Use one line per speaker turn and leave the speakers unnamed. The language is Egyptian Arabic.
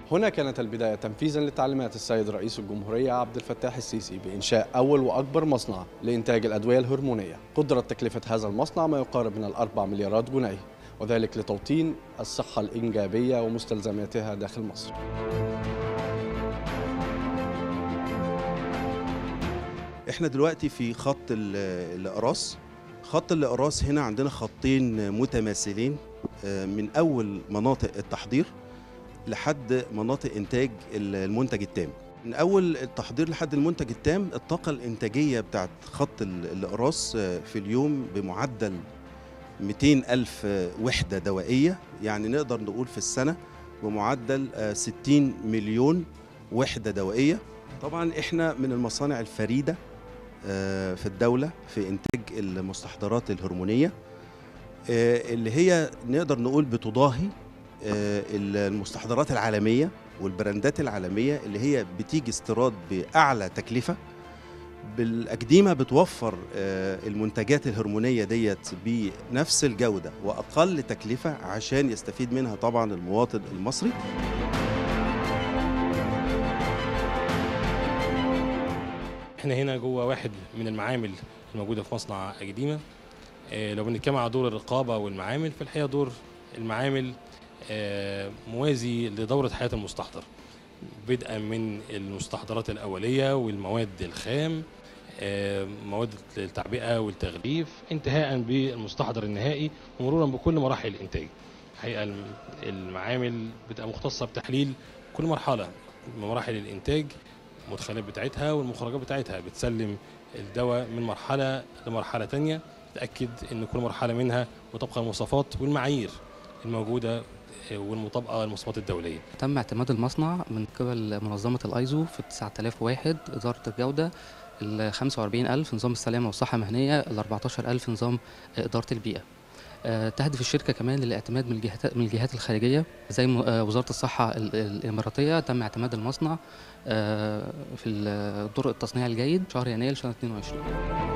هنا كانت البداية تنفيذا لتعليمات السيد رئيس الجمهورية عبد الفتاح السيسي بإنشاء أول وأكبر مصنع لإنتاج الأدوية الهرمونية قدرت تكلفة هذا المصنع ما يقارب من الأربع مليارات جنيه وذلك لتوطين الصحة الإنجابية ومستلزماتها داخل مصر
احنا دلوقتي في خط ال- الاقراص خط الاقراص هنا عندنا خطين متماثلين آه، من اول مناطق التحضير لحد مناطق انتاج ال- المنتج التام من اول التحضير لحد المنتج التام الطاقه الانتاجيه بتاعت خط ال- الاقراص آه، في اليوم بمعدل 200 ألف آه، وحدة دوائية يعني نقدر نقول في السنة بمعدل آه، 60 مليون وحدة دوائية طبعا احنا من المصانع الفريدة آه، في الدولة في إنتاج المستحضرات الهرمونية آه، اللي هي نقدر نقول بتضاهي آه، المستحضرات العالمية والبراندات العالمية اللي هي بتيجي استيراد بأعلى تكلفة بالأقديمة بتوفر آه، المنتجات الهرمونية ديت بنفس الجودة وأقل تكلفة عشان يستفيد منها طبعا المواطن المصري
احنا هنا جوه واحد من المعامل الموجوده في مصنع قديمه آه، لو بنتكلم على دور الرقابه والمعامل في الحقيقه دور المعامل آه، موازي لدوره حياه المستحضر بدءا من المستحضرات الاوليه والمواد الخام آه، مواد التعبئه والتغليف انتهاء بالمستحضر النهائي ومرورا بكل مراحل الانتاج الحقيقه الم- المعامل بتبقى مختصه بتحليل كل مرحله من مراحل الانتاج المدخلات بتاعتها والمخرجات بتاعتها بتسلم الدواء من مرحله لمرحله تانية تاكد ان كل مرحله منها مطابقه للمواصفات والمعايير الموجوده آه، والمطابقه للمواصفات الدوليه
تم اعتماد المصنع من قبل منظمة الايزو في 9001 إدارة الجودة ال 45000 نظام السلامة والصحة المهنية ال 14000 نظام إدارة البيئة آه، تهدف الشركة كمان للاعتماد من الجهات من الجهات الخارجية زي م- آه، وزارة الصحة ال- الإماراتية تم اعتماد المصنع آه، في ال- طرق التصنيع الجيد شهر يناير سنة 22